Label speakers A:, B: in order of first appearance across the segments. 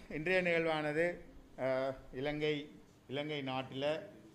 A: இன்றைய நிகழ்வானது அஹ், இலங்கை இலங்கை நாட்டில்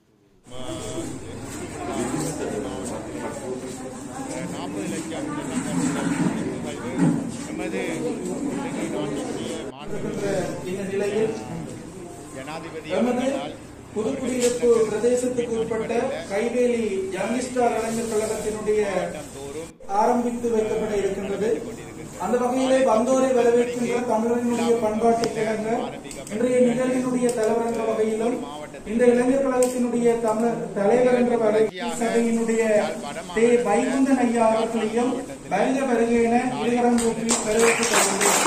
A: நாற்பது லட்சம் நிலங்கள் நிகழ்வு எமது இலங்கை நாட்டினுடைய மாண்புமிகு
B: இந்த நிலையில்
A: ஜனாதிபதி
B: எமது
A: அவர்களால்
B: புதுக்குடியிருப்பு பிரதேசத்துக்கு உட்பட்ட கைவேலி யங்ஸ்டார் இளைஞர் கழகத்தினுடைய
A: தோறும்
B: ஆரம்பித்து வைக்கப்பட இருக்கின்றது அந்த வகையிலே வந்தோரை வரவேற்கின்ற தமிழர்களுடைய பண்பாட்டு கிழங்க இன்றைய நிகழ்வினுடைய தலைவர் என்ற வகையிலும் இந்த இளைஞர் கழகத்தினுடைய தமிழர் தலைவர் என்ற வகையில் சபையினுடைய தே வைகுந்தன் ஐயா அவர்களையும் வருக வருக என இருகரம் கூப்பி வரவேற்றுக் கொள்கின்றேன்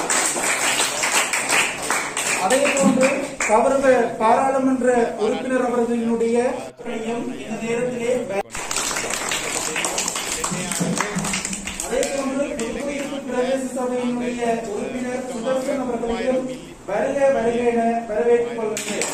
B: அதே போன்று கௌரவ பாராளுமன்ற உறுப்பினர் அவர்களினுடைய இந்த நேரத்திலே அதே போன்று புதுக்குடியிருப்பு பிரதேச சபையினுடைய உறுப்பினர் சுதர்சன் அவர்களையும் வருக வருக என வரவேற்றுக் கொள்கின்றேன்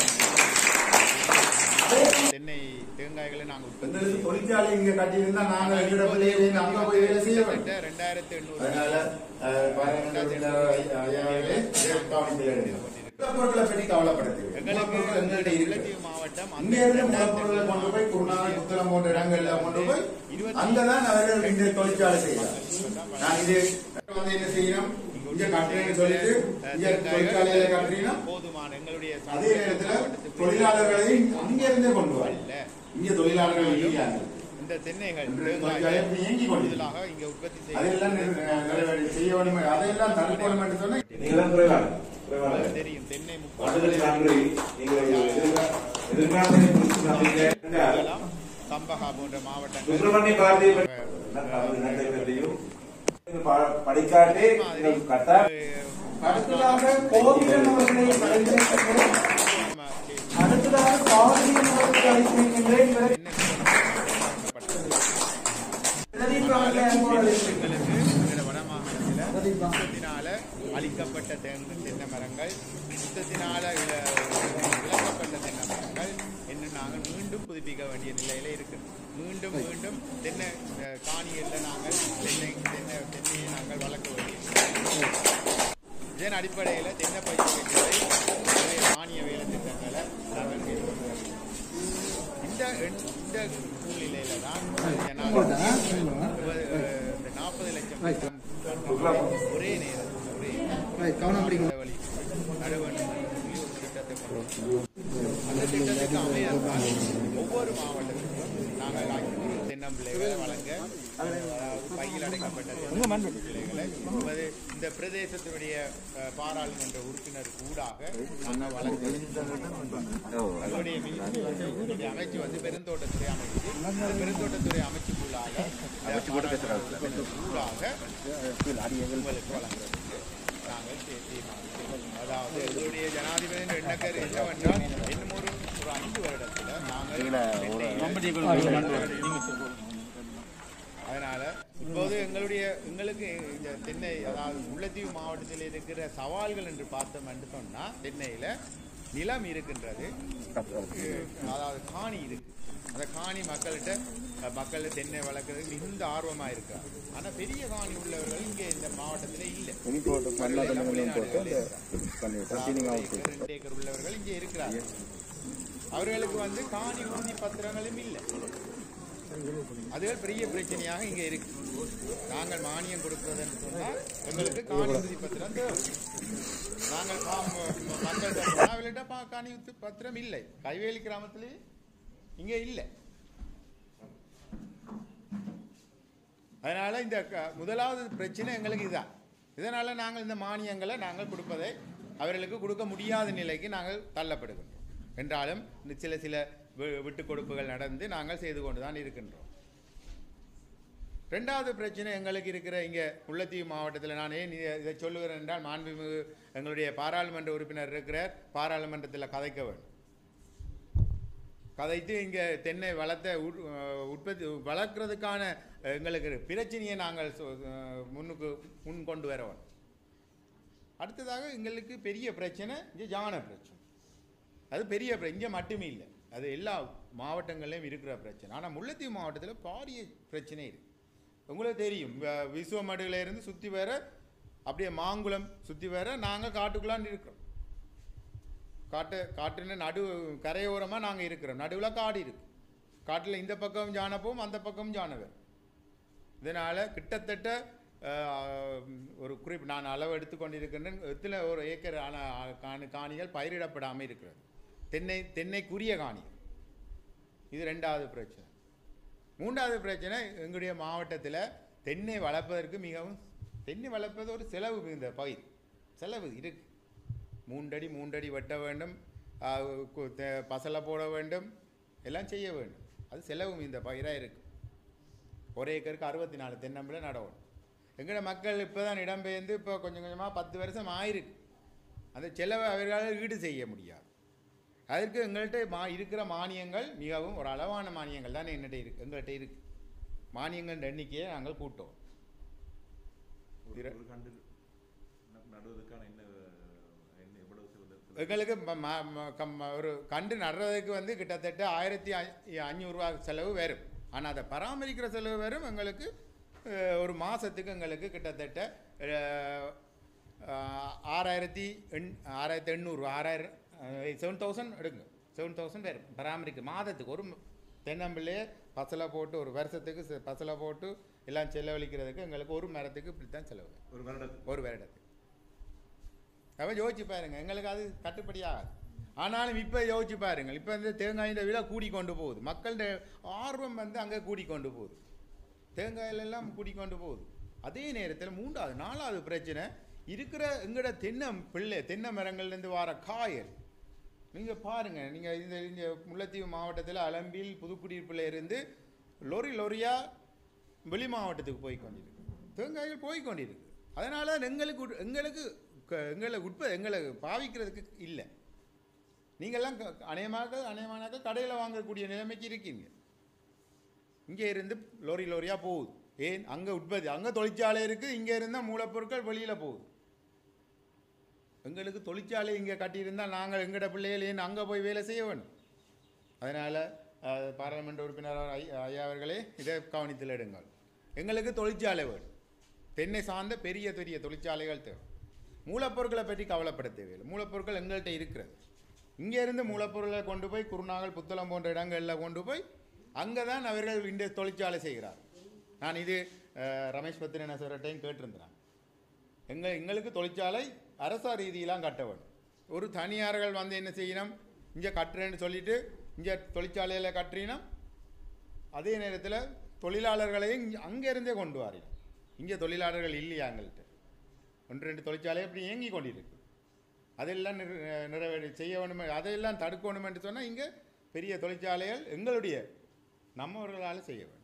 B: அதே போன்று
A: தென்னை தேங்காய்களை நாங்கள் உற்பத்தி
C: எங்களுக்கு தொழிற்சாலை இங்க கட்டியிருந்தா நாங்க எங்களோட பிள்ளைகளை இங்க அங்க போய் வேலை செய்ய வேண்டும்
A: செய்யப்பட்ட ரெண்டாயிரத்தி எண்ணூறு
C: அதனால அஹ், பாராளுமன்ற உறுப்பினர் ஐயா- ஐயாவே இதை கவனிக்க வேண்டும் மூலப்பொருட்களை பற்றி கவலைப்பட தேவை
A: எங்களுக்கு
C: மூலப்பொருட்கள் எங்கள்கிட்ட இருக்கு
A: முல்லைத்தீவு மாவட்டம்
C: இங்க இருந்து மூலப்பொருட்களை கொண்டு போய் குருநாகல் புத்தளம் போன்ற இடங்கள்ல கொண்டு போய் அங்கதான் அவர்கள் இந்த தொழிற்சாலை செய்யலாம் நான் இது வந்து என்ன செய்யணும் இங்க கட்டுறேன்னு சொல்லிட்டு இங்க தொழிற்சாலையில கட்டுறீங்கன்னா
A: போதுமான எங்களுடைய
C: அதே நேரத்துல தொழிலாளர்களையும் அங்க இருந்தே கொண்டு வர இங்க தொழிலாளர்கள் இல்லையாங்க
A: இந்த தென்னைகள்
C: இன்று
A: தேங்காய்கள்
C: தொழிற்சாலை இயங்கிக் கொண்டிருக்கிறது.
A: கூடுதலாக இங்க உற்பத்தி செய்ய
C: அதெல்லாம் நிறு- நிறைவேறி செய்ய வேண்டும் அதையெல்லாம் தடுக்கணும் என்று சொன்னா
D: நீங்களும் குறைவான குறைவான
A: உங்களுக்கு தெரியும் தென்னை
D: வடதலை
A: முப்பது
D: சான்று நீங்கள் எதிர்கா- எதிர்காலத்தை குறித்து நம்பிக்கை இருந்தால்
A: கம்பகா போன்ற மாவட்டங்கள்
D: சுப்பிரமணிய பாரதியை பற்றி அவர் நன்மை பற்றியும் இது ப- படிக்காட்டே நீங்கள் கட்டா
B: அடுத்ததாக கோவிலன் அவர்களை வரவேற்கின்றேன் அடுத்ததாக பாரதியன் அவர்களை அழைக்கின்றேன் பிரதீப் அவர்களை அன்போடு அழைக்கின்றேன்
A: எங்களுக்கு எங்களோட வடமாகாணத்தில் யுத்தத்தினால அழிக்கப்பட்ட தென்னை தென்னை மரங்கள் யுத்தத்தினால இழ- இழக்கப்பட்ட தென்னை மரங்கள் இன்னும் நாங்கள் மீண்டும் புதுப்பிக்க வேண்டிய நிலையில இருக்கு மீண்டும் மீண்டும் தென்னை அஹ், காணிகளில் நாங்கள் தென்னை தென்னை தென்னையை நாங்கள் வளர்க்க வேண்டியது இதன் அடிப்படையில் தென்னை பயிர் வைக்கிறதை மானிய வேலை திட்டங்களை நாங்கள் மேற்கொண்டு வருகிறோம். இந்த எண்- இந்த சூழ்நிலையில தான் ஜனாதிபதி இருபது, அஹ், இந்த நாற்பது லட்சம் திட்டம் ஒரே நேரத்தில் ஒரே வழி நட வேண்டும் என்று சொல்லி ஒரு திட்டத்தை கொண்டு வந்தோம். அந்த திட்டத்துக்கு அமையாதான் ஒவ்வொரு மாவட்டத்திலும் நாங்கள் ஐநூறு தென்னம்பிள்ளைகளை வழங்க அஹ், பையில் அடைக்கப்பட்ட தென்னம்பிள்ளைகளை நமது இந்த பிரதேசத்தினுடைய அஹ், பாராளுமன்ற உறுப்பினர் ஊடாக நாங்கள் வழங்க அதனுடைய ministry வந்து இதனுடைய அமைச்சு வந்து பெருந்தோட்டத்துறை அமைச்சு அந்த பெருந்தோட்டத்துறை அமைச்சுக்குள்ளாக அமைச்சு ஊடாக உங்களுக்கு வழங்குறதுக்கு நாங்கள் தீ- தீர்மானித்தோம் அதாவது எங்களுடைய ஜனாதிபதியின் எண்ணக்கர் என்னவென்றால் இன்னும் ஒரு ஒரு ஐந்து வருடத்துல நாங்கள் அதனால இப்போது எங்களுடைய எங்களுக்கு இந்த தென்னை அதாவது முல்லைத்தீவு மாவட்டத்தில் இருக்கிற சவால்கள் என்று பார்த்தோம் என்று சொன்னா தென்னையில நிலம் இருக்கின்றது அஹ் அதாவது காணி இருக்கு அந்த காணி மக்கள்கிட்ட அஹ், மக்கள் தென்னை வளர்க்கறதுக்கு மிகுந்த ஆர்வமா இருக்காங்க ஆனா பெரிய காணி உள்ளவர்கள் இங்க இந்த மாவட்டத்துல இல்லை அவர்கள் எல்லாம் வெளிநாடுகளில் இருக்கிறாங்க. அதாவது ரெண்டு ஏக்கர் உள்ளவர்கள் இங்கே இருக்கிறார்கள் அவர்களுக்கு வந்து காணி உறுதி பத்திரங்களும் இல்லை அதுகள் பெரிய பிரச்சனையாக இங்க இருக்கு நாங்கள் மானியம் கொடுப்பதுன்னு சொன்னால் எங்களுக்கு காணி உறுதி பத்திரம் தேவை நாங்கள் பா- ம- மக்கள்கிட்ட போனால் அவர்கள்ட்ட பா- காணி உறுதி பத்திரம் இல்லை கைவேலி கிராமத்திலே இங்க இல்லை அதனால இந்த க- முதலாவது பிரச்சனை எங்களுக்கு இதுதான் இதனால நாங்கள் இந்த மானியங்களை நாங்கள் கொடுப்பதை அவர்களுக்கு கொடுக்க முடியாத நிலைக்கு நாங்கள் தள்ளப்படுகின்றோம் என்றாலும் இந்த சில சில வி- விட்டுக் கொடுப்புகள் நடந்து நாங்கள் செய்து கொண்டு தான் இருக்கின்றோம் ரெண்டாவது பிரச்சனை எங்களுக்கு இருக்கிற இங்கே முல்லைத்தீவு மாவட்டத்தில் நான் ஏன் இதை இதை சொல்லுகிறேன் என்றால் மாண்புமிகு எங்களுடைய பாராளுமன்ற உறுப்பினர் இருக்கிறார் பாராளுமன்றத்தில் கதைக்க வேண்டும் கதைத்து இங்கே தென்னை வளத்தை உற்- அஹ் உற்பத்தி வளர்க்குறதுக்கான எங்களுக்கு பிரச்சனையை நாங்கள் சொ- அஹ் முன்னுக்கு முன் கொண்டு வர வேணும் அடுத்ததாக எங்களுக்கு பெரிய பிரச்சனை இங்கே ஜான பிரச்சனை அது பெரிய பிர- இங்கே மட்டுமே இல்லை அது எல்லா மாவட்டங்கள்லையும் இருக்கிற பிரச்சனை ஆனால் முல்லைத்தீவு மாவட்டத்தில் பாரிய பிரச்சனை இருக்கு உங்களுக்கு தெரியும் வ- விசுவமடுல இருந்து சுற்றி வர அப்படியே மாங்குளம் சுற்றி வர நாங்கள் காட்டுக்குள்ளான்னு இருக்கிறோம் காட்டு காட்டுன்னு நடு கரையோரமாக நாங்கள் இருக்கிறோம் நடுவில் காடு இருக்கு காட்டில் இந்த பக்கம் ஜானப்போம் அந்த பக்கம் ஜானவர் இதனால் கிட்டத்தட்ட அஹ், ஒரு குறிப்பு நான் அளவு எடுத்துக்கொண்டிருக்கின்றேன் எத்தில் ஒரு ஏக்கர் ஆன காணி காணிகள் பயிரிடப்படாமல் இருக்கிறது தென்னை தென்னைக்குரிய காணி இது ரெண்டாவது பிரச்சனை மூன்றாவது பிரச்சனை எங்களுடைய மாவட்டத்தில் தென்னை வளர்ப்பதற்கு மிகவும் தென்னை வளர்ப்பது ஒரு செலவு மிகுந்த பயிர் செலவு இருக்கு மூன்றடி மூன்றடி வெட்ட வேண்டும் ஆஹ் கு- தே- பசலை போட வேண்டும் எல்லாம் செய்ய வேண்டும் அது செலவு மிகுந்த பயிராக இருக்கு ஒரு ஏக்கருக்கு அறுபத்தி நாலு தென்னம்பிள்ளை நடவும் எங்களோட மக்கள் இப்போ தான் இடம்பெயர்ந்து இப்போ கொஞ்சம் கொஞ்சமாக பத்து வருஷம் ஆயிருக்கு அந்த செலவை அவர்களால் ஈடு செய்ய முடியாது அதற்கு எங்கள்கிட்ட மா இருக்கிற மானியங்கள் மிகவும் ஒரு அளவான மானியங்கள் தான் எங்கள்கிட்ட இருக்கு எங்கள்கிட்ட இருக்கு மானியங்கள் எண்ணிக்கையை நாங்கள் கூட்டோம்
E: ஒரு
A: இர-
E: ஒரு கண்டு ந- நடுவதற்கான என்ன என்ன எவ்வளவு செலவு-
A: எங்களுக்கு ம- ம- ம- கம்- ஒரு கண்டு நடுறதுக்கு வந்து கிட்டத்தட்ட ஆயிரத்தி அஞ்சூறுரூவா செலவு வரும் ஆனால் அதை பராமரிக்கிற செலவு வரும் எங்களுக்கு அஹ், ஒரு மாதத்துக்கு எங்களுக்கு கிட்டத்தட்ட அஹ், அஹ், ஆறாயிரத்தி எண் ஆறாயிரத்தி எண்ணூறு ஆறாயிரம் செவன் தௌசண்ட் எடுங்க செவன் தௌசண்ட் வரும் பராமரிக்க மாதத்துக்கு ஒரு ம- தென்னம்பிள்ளையே பசலை போட்டு ஒரு வருஷத்துக்கு செ- பசலை போட்டு எல்லாம் செலவழிக்கிறதுக்கு எங்களுக்கு ஒரு மரத்துக்கு இப்படி தான் செலவு
E: ஒரு வருடத்துக்கு
A: ஒரு வருடத்துக்கு அப்போ யோசிச்சு பாருங்க எங்களுக்கு அது கட்டுப்படி ஆகாது ஆனாலும் இப்போ யோசிச்சு பாருங்க இப்போ இந்த தேங்காயின் விலை கூடி கொண்டு போகுது மக்கள்கிட்ட ஆர்வம் வந்து அங்கே கூடி கொண்டு போகுது தேங்காயில எல்லாம் கூடி கொண்டு போகுது அதே நேரத்தில் மூன்றாவது நாலாவது பிரச்சனை இருக்கிற எங்கட தென்னை பிள்ளை தென்னை மரங்கள்லேருந்து வர காயல் நீங்கள் பாருங்கள் நீங்கள் இந்த இந்த முல்லைத்தீவு மாவட்டத்தில் அலம்பில் புதுக்குடியிருப்பில் இருந்து லொரி லொரியாக வெளி மாவட்டத்துக்கு போய் கொண்டிருக்கு தேங்காய்கள் போய் கொண்டிருக்கு அதனால் எங்களுக்கு உட்- எங்களுக்கு க- எங்களை உட்ப எங்களை பாவிக்கிறதுக்கு இல்லை நீங்கள்லாம் க- அநேகமாக அநேகமானாக்க கடையில் வாங்கக்கூடிய நிலைமைக்கு இருக்கீங்க இங்கே இருந்து லோரி லோரியாக போகுது ஏன் அங்கே உற்பத்தி அங்கே தொழிற்சாலை இருக்குது இங்கே இருந்தால் மூலப்பொருட்கள் வெளியில் போகுது எங்களுக்கு தொழிற்சாலை இங்கே கட்டியிருந்தால் நாங்கள் எங்கட பிள்ளைகள் ஏன் அங்கே போய் வேலை செய்ய வேணும் அதனால் பாராளுமன்ற உறுப்பினர் ஐ- ஐயா அவர்களே இதை கவனித்தில் எடுங்கள் எங்களுக்கு தொழிற்சாலை வேணும் தென்னை சார்ந்த பெரிய பெரிய தொழிற்சாலைகள் தேவை மூலப்பொருட்களை பற்றி கவலைப்பட தேவையில்லை மூலப்பொருட்கள் எங்கள்கிட்ட இருக்கிறது இங்கேருந்து மூலப்பொருட்களை கொண்டு போய் குருநாகல் புத்தளம் போன்ற இடங்களில் கொண்டு போய் அங்கே தான் அவர்கள் இந்த தொழிற்சாலை செய்கிறார் நான் இது அஹ், ரமேஷ் பத்திரனேஸ்வரட்டையும் கேட்டிருந்தேன் எங்கள் எங்களுக்கு தொழிற்சாலை அரச ரீதியெலாம் கட்ட வேணும் ஒரு தனியார்கள் வந்து என்ன செய்யணும் இங்கே கட்டுறேன்னு சொல்லிட்டு இங்கே தொழிற்சாலையில் கட்டுறீங்கன்னா அதே நேரத்தில் தொழிலாளர்களையும் இங்க- அங்கேருந்தே கொண்டு வரீங்க இங்கே தொழிலாளர்கள் இல்லையா எங்கள்கிட்ட ஒன்று ரெண்டு தொழிற்சாலை அப்படி இயங்கி கொண்டிருக்கு அதெல்லாம் நிற நிறைவேறி செய்ய வேணுமே அதையெல்லாம் தடுக்கணும் என்று சொன்னால் இங்கே பெரிய தொழிற்சாலைகள் எங்களுடைய நம்மவர்களால் செய்ய வேண்டும்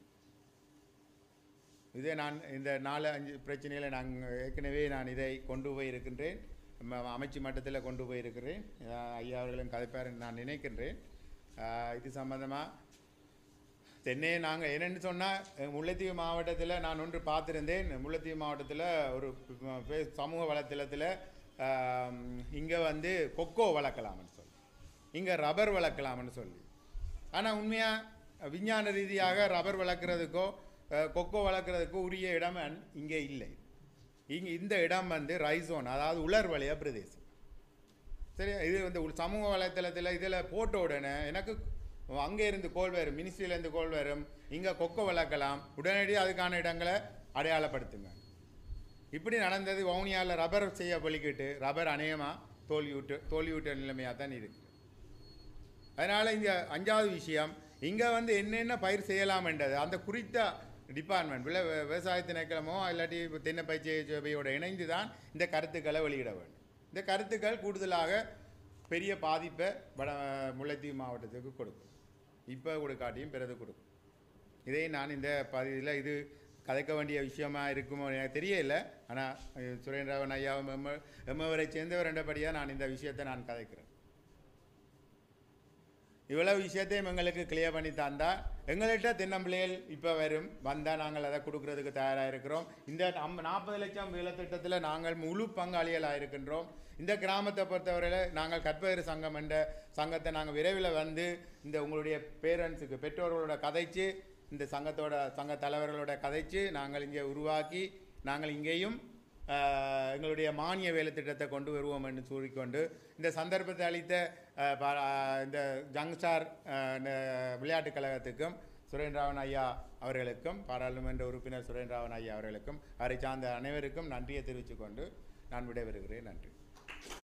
A: இதே நான் இந்த நாலு அஞ்சு பிரச்சனைகளை நான் ஏற்கனவே நான் இதை கொண்டு போய் இருக்கின்றேன் ம- அமைச்சு மட்டத்தில் கொண்டு போய் இருக்கிறேன் அஹ் ஐயா அவர்களும் கதைப்பார் நான் நினைக்கின்றேன் அஹ் இது சம்பந்தமாக தென்னையை நாங்கள் என்னென்னு சொன்னால் முல்லைத்தீவு மாவட்டத்தில் நான் ஒன்று பார்த்துருந்தேன் முல்லைத்தீவு மாவட்டத்தில் ஒரு பே- சமூக வலைத்தளத்தில் இங்கே வந்து கொக்கோ வளர்க்கலாம்னு சொல்லி இங்கே ரப்பர் வளர்க்கலாம்னு சொல்லி ஆனால் உண்மையாக விஞ்ஞான ரீதியாக ரப்பர் வளர்க்குறதுக்கோ அஹ், கொக்கோ வளர்க்குறதுக்கோ உரிய இடம் அன்- இங்கே இல்லை இங்கே இந்த இடம் வந்து ரைசோன் அதாவது உலர் வலய பிரதேசம் சரி இது வந்து ஒரு சமூக வலைத்தளத்தில் இதில் போட்ட உடனே எனக்கு அங்கே இருந்து கோல் வரும் மினிஸ்ட்ரியிலேருந்து கோல் வரும் இங்கே கொக்கோ வளர்க்கலாம் உடனடியாக அதுக்கான இடங்களை அடையாளப்படுத்துங்க இப்படி நடந்தது வவுனியாவில் ரப்பர் செய்ய பலிக்கிட்டு ரப்பர் அநேகமாக தோல்வியுற்று தோல்வியுற்ற நிலைமையாக தான் இருக்குது அதனால் இங்கே அஞ்சாவது விஷயம் இங்கே வந்து என்னென்ன பயிர் செய்யலாம்ன்றது அந்த குறித்த டிபார்ட்மெண்ட் விளை விவசாய திணைக்களமோ இல்லாட்டி தென்னை பயிற்சி சபையோட இணைந்து தான் இந்த கருத்துக்களை வெளியிட வேண்டும் இந்த கருத்துக்கள் கூடுதலாக பெரிய பாதிப்பை வட முல்லைத்தீவு மாவட்டத்துக்கு கொடுக்கும் இப்போ கொடுக்காட்டியும் பிறகு கொடுக்கும் இதை நான் இந்த பதிவில் இது கதைக்க வேண்டிய விஷயமா இருக்குமோ எனக்கு தெரியல ஆனால் சுரேந்திரவன் ஐயாவும் எம்ம எம்மவரை சேர்ந்தவர் என்றபடியாக நான் இந்த விஷயத்தை நான் கதைக்கிறேன் இவ்வளவு விஷயத்தையும் எங்களுக்கு கிளியர் பண்ணி தந்தா எங்கள்கிட்ட தென்னம்பிள்ளைகள் இப்போ வரும் வந்தால் நாங்கள் அதை கொடுக்கறதுக்கு தயாராக இருக்கிறோம் இந்த நம் நாற்பது லட்சம் வேலை திட்டத்தில் நாங்கள் முழு பங்காளிகளாக இருக்கின்றோம் இந்த கிராமத்தை பொறுத்தவரையில் நாங்கள் கற்பகர் சங்கம் என்ற சங்கத்தை நாங்கள் விரைவில் வந்து இந்த உங்களுடைய பேரண்ட்ஸுக்கு பெற்றோர்களோட கதைச்சு இந்த சங்கத்தோட சங்க தலைவர்களோட கதைச்சு நாங்கள் இங்கே உருவாக்கி நாங்கள் இங்கேயும் அஹ், எங்களுடைய மானிய வேலை திட்டத்தை கொண்டு வருவோம் என்று கூறிக்கொண்டு இந்த சந்தர்ப்பத்தை அளித்த அஹ், பா- அஹ், இந்த ஜங்ஸ்டார் அஹ், ந- விளையாட்டுக் கழகத்துக்கும் சுரேந்திராவன் ஐயா அவர்களுக்கும் பாராளுமன்ற உறுப்பினர் சுரேந்திராவன் ஐயா அவர்களுக்கும் அவரை சார்ந்த அனைவருக்கும் நன்றியை தெரிவித்துக்கொண்டு நான் விடைபெறுகிறேன் நன்றி